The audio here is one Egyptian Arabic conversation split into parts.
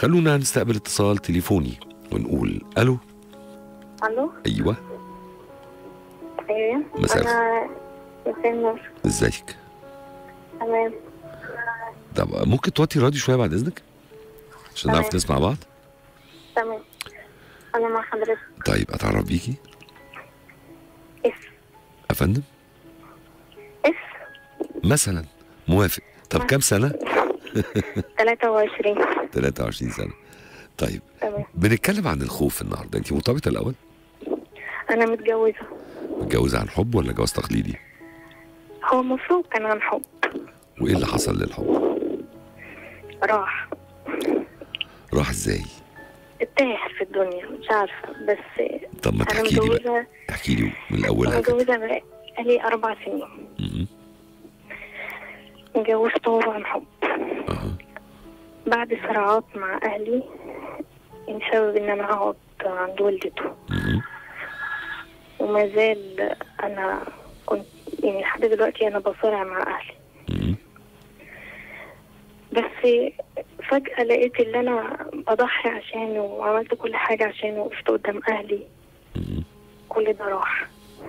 خلونا نستقبل اتصال تليفوني ونقول الو الو ايوه ايوه مساء انا مساء النور ازيك تمام طب ممكن توطي الراديو شويه بعد اذنك عشان نعرف تمام. نسمع بعض تمام انا مع حضرتك طيب اتعرف بيكي اس افندم اس مثلا موافق طب كام سنه 23 23 سنه طيب تمام بنتكلم عن الخوف النهارده انت مرتبطه الاول انا متجوزه متجوزه عن حب ولا جواز تقليدي هو المفروض كان عن حب وايه اللي حصل للحب راح راح ازاي تاه في الدنيا مش عارفه بس طب ما انا تحكي لي بقى متجوزه احكي لي من الاول انا كده متجوزه بقالي اربع سنين مم. اتجوزته عن حب أها. بعد صراعات مع اهلي بسبب ان انا اقعد عند والدته مم. وما زال انا كنت يعني لحد دلوقتي انا بصارع مع اهلي مم. بس فجأة لقيت اللي أنا بضحي عشانه وعملت كل حاجة عشانه وقفت قدام أهلي مم. كل ده راح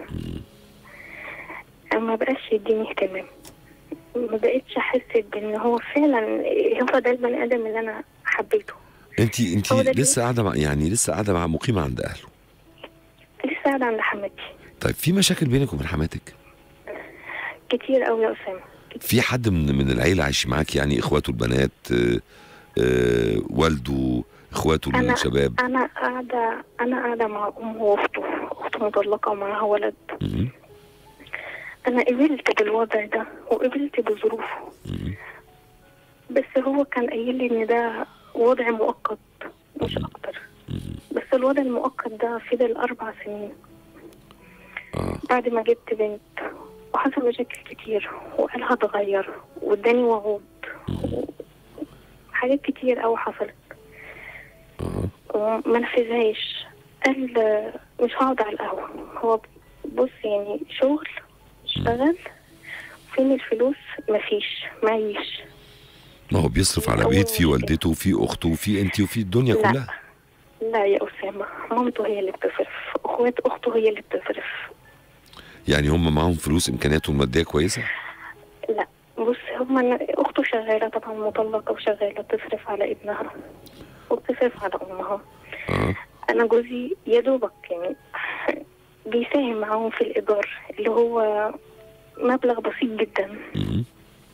ما بقاش يديني اهتمام ما بقتش أحس بإن هو فعلا هو ده البني آدم اللي أنا حبيته انت انت هو ده اللي- لسه قاعده مع يعني لسه قاعده مع مقيمه عند اهله لسه قاعدة عند حماتي طيب في مشاكل بينك وبين حماتك كتير أوي يا أسامة في حد من من العيله عايش معاك يعني اخواته البنات آه، آه، والده اخواته أنا الشباب أنا قاعدة أنا قاعدة مع أمه وأخته أخته مطلقة ومعاها ولد مم. أنا قبلت بالوضع ده وقبلت بظروفه مم. بس هو كان قايل لي ان ده وضع مؤقت مش اكتر مم. بس الوضع المؤقت ده فضل اربع سنين اه بعد ما جبت بنت وحصل مشاكل كتير وقال هتغير واداني وعود حاجات كتير قوي حصلت اه وما نفذهاش قال آه، مش هقعد على القهوة هو بص يعني شغل اشتغل فين الفلوس مفيش معيش ما هو بيصرف على أول بيت في مشكلة. والدته وفي اخته وفي انت وفي الدنيا لا. كلها لا يا أسامة مامته هي اللي بتصرف أخوات أخته هي اللي بتصرف يعني هم معاهم فلوس امكانياتهم الماديه كويسه لا بص هما أخته شغالة طبعا مطلقة وشغالة تصرف على ابنها وبتصرف على أمها اه أنا جوزي يا دوبك يعني بيساهم معاهم في الإيجار اللي هو مبلغ بسيط جدا مم.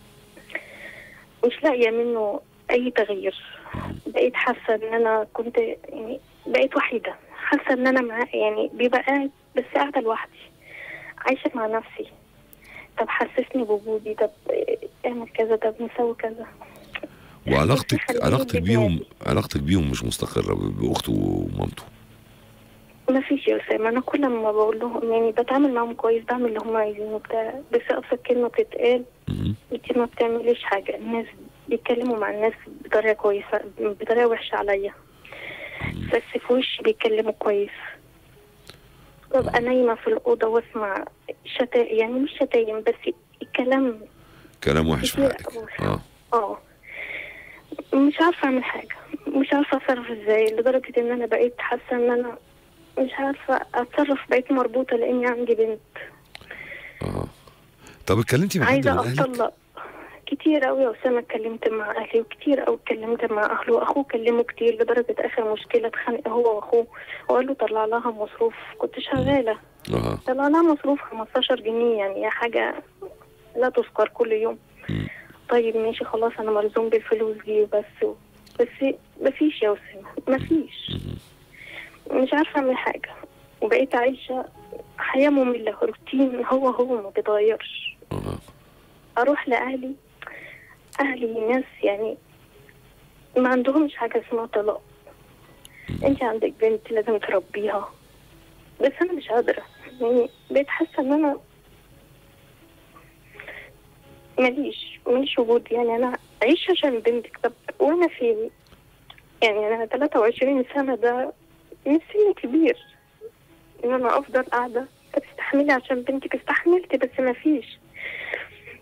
مش لاقية منه أي تغيير بقيت حاسة إن أنا كنت يعني بقيت وحيدة حاسة إن أنا معاه يعني بيبقى قاعد بس قاعدة لوحدي عايشة مع نفسي طب حسسني بوجودي طب اعمل كذا طب نسوي كذا وعلاقتك خليني علاقتك بدماغي. بيهم علاقتك بيهم مش مستقره ب- باخته ومامته ما فيش يا أسامة أنا كل ما بقول لهم يعني بتعامل معاهم كويس بعمل اللي هم عايزينه بتاع بس أبسط كلمة بتتقال مم. انت ما بتعمليش حاجة الناس بيتكلموا مع الناس بطريقة كويسة بطريقة وحشة عليا بس في وشي بيتكلموا كويس ببقى نايمة في الأوضة واسمع شتائم يعني مش شتايم بس الكلام كلام وحش في كتير حقك أوي. اه اه مش عارفة أعمل حاجة مش عارفة أتصرف إزاي لدرجة إن أنا بقيت حاسة إن أنا مش عارفة أتصرف بقيت مربوطة لأني عندي بنت اه طب اتكلمتي مع حد عايزة من اهلك أطلق كتير أوي يا أسامة اتكلمت مع أهلي وكتير أوي اتكلمت مع أهله وأخوه كلمه كتير لدرجة آخر مشكلة اتخانق هو وأخوه وقال له طلع لها مصروف كنت شغالة اه طلع لها مصروف 15 جنيه يعني حاجة لا تذكر كل يوم مم. طيب ماشي خلاص أنا مرزوم بالفلوس دي وبس بس مفيش يا أسامة مفيش مش عارفة أعمل حاجة وبقيت عايشة حياة مملة روتين هو هو ما بيتغيرش اه اروح لاهلي اهلي ناس يعني ما عندهمش حاجه اسمها طلاق انت عندك بنت لازم تربيها بس انا مش قادره يعني بقيت حاسه ان انا ماليش ماليش وجود يعني انا عيش عشان بنتك طب وانا فين يعني انا 23 سنه ده مش سن كبير ان انا افضل قاعده طب استحملي عشان بنتك استحملت بس ما فيش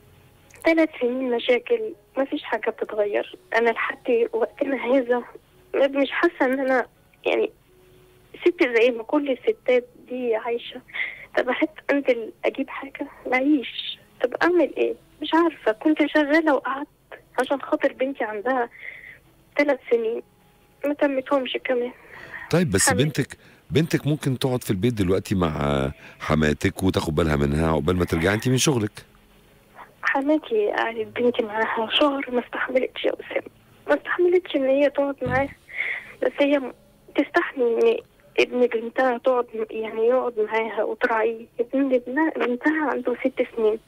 ثلاث سنين مشاكل ما فيش حاجة بتتغير أنا لحد وقتنا هذا مش حاسه ان انا يعني ست زي ما كل الستات دي عايشه طب احب انزل اجيب حاجه معيش طب اعمل ايه مش عارفه كنت شغاله وقعدت عشان خاطر بنتي عندها ثلاث سنين ما تمتهمش كمان طيب بس حماتي. بنتك بنتك ممكن تقعد في البيت دلوقتي مع حماتك وتاخد بالها منها عقبال ما ترجعي انت من شغلك حماتي قعدت بنتي معاها شهر ما استحملتش يا أسامة ما استحملتش إن هي تقعد معاه بس هي م- تستحمل إن ابن بنتها تقعد م- يعني يقعد معاها وتراعيه ابن ابنها بنتها عنده ست سنين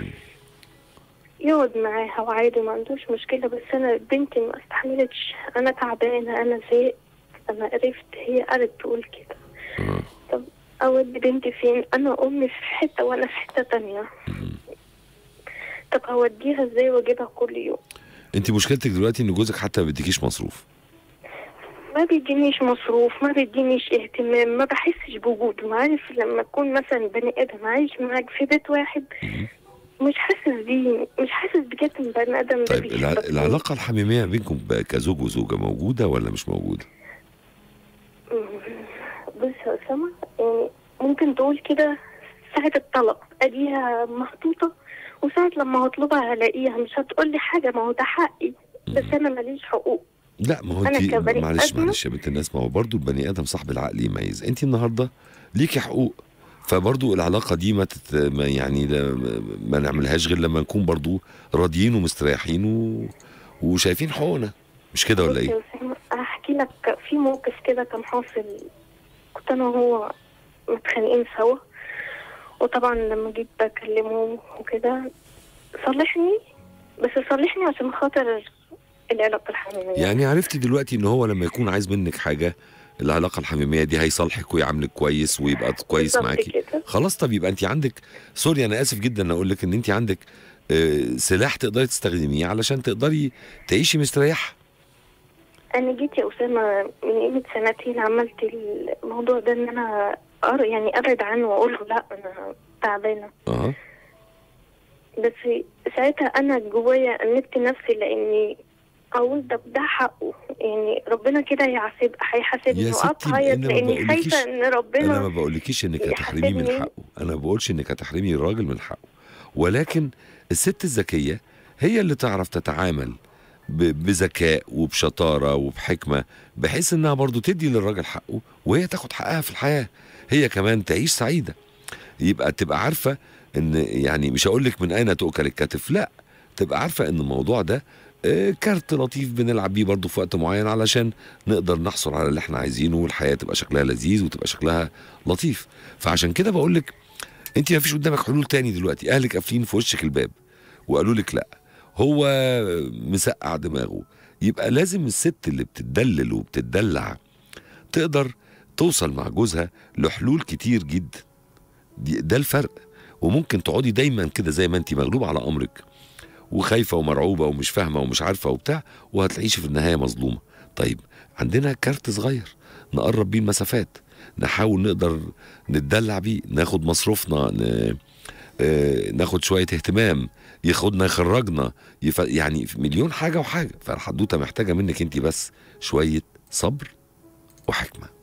يقعد معاها وعادي ما عندوش مشكلة بس أنا بنتي ما استحملتش أنا تعبانة أنا زهقت أنا قرفت هي قعدت تقول كده آه. طب أودي بنتي فين أنا أمي في حتة وأنا في حتة تانية طب أوديها إزاي وأجيبها كل يوم انت مشكلتك دلوقتي ان جوزك حتى ما بيديكيش مصروف ما بيدينيش مصروف ما بيدينيش اهتمام ما بحسش بوجوده عارف لما تكون مثلا بني ادم عايش معاك في بيت واحد مش حاسس بيه مش حاسس بجد ان بني ادم ده طيب الع... بيحبك. العلاقه الحميميه بينكم ب- كزوج وزوجه موجوده ولا مش موجوده بص يا اسامه يعني ممكن تقول كده ساعة الطلب اديها محطوطة وساعة لما هطلبها هلاقيها مش هتقولي حاجة ما هو ده حقي بس انا ماليش حقوق لا ما هو أنا انت كبني معلش آدمة. معلش يا بنت الناس ما هو برضه البني ادم صاحب العقل يميز انت النهارده ليكي حقوق فبرضه العلاقه دي ما, تت... ما يعني لا- ما نعملهاش غير لما نكون برضه راضيين ومستريحين و... وشايفين حقوقنا مش كده ولا بص ايه؟ يا أسامة، هحكي لك في موقف كده كان حاصل كنت انا وهو متخانقين سوا وطبعا لما جيت بكلمه وكده صلحني بس صلحني عشان خاطر العلاقة الحميمية يعني عرفتي دلوقتي ان هو لما يكون عايز منك حاجه العلاقه الحميميه دي هيصالحك ويعاملك كويس ويبقى كويس بالظبط معاكي كده. خلاص طب يبقى انت عندك سوري انا اسف جدا ان اقول لك ان انت عندك آه، سلاح تقدري تستخدميه علشان تقدري تعيشي مستريحه انا جيت يا اسامه من قيمه سنتين عملت الموضوع ده ان انا أر يعني ابعد عنه واقول له لا انا تعبانه اه بس ساعتها انا جوايا انبت نفسي لاني اقول ده ده حقه يعني ربنا كده هيعاقب هيحاسبني يا وقعدت ستي، اعيط أنا ما لاني بقولكيش- خايفه ان انا ما ربنا بقولكيش انك هتحرميه من يحاسبني. حقه انا ما بقولش انك هتحرمي الراجل من حقه ولكن الست الذكيه هي اللي تعرف تتعامل ب- بذكاء وبشطاره وبحكمه بحيث انها برضو تدي للراجل حقه وهي تاخد حقها في الحياه هي كمان تعيش سعيده يبقى تبقى عارفه ان يعني مش هقول لك من اين تؤكل الكتف لا تبقى عارفه ان الموضوع ده آه، كارت لطيف بنلعب بيه برضه في وقت معين علشان نقدر نحصل على اللي احنا عايزينه والحياه تبقى شكلها لذيذ وتبقى شكلها لطيف فعشان كده بقول لك انت ما فيش قدامك حلول تاني دلوقتي اهلك قافلين في وشك الباب وقالوا لك لا هو مسقع دماغه يبقى لازم الست اللي بتدلل وبتدلع تقدر توصل مع جوزها لحلول كتير جدا دي ده الفرق وممكن تقعدي دايما كده زي ما انت مغلوبه على امرك وخايفه ومرعوبه ومش فاهمه ومش عارفه وبتاع وهتعيشي في النهايه مظلومه طيب عندنا كارت صغير نقرب بيه المسافات نحاول نقدر نتدلع بيه ناخد مصروفنا ن... آه، ناخد شويه اهتمام ياخدنا يخرجنا يف... يعني في مليون حاجه وحاجه فالحدوته محتاجه منك انت بس شويه صبر وحكمه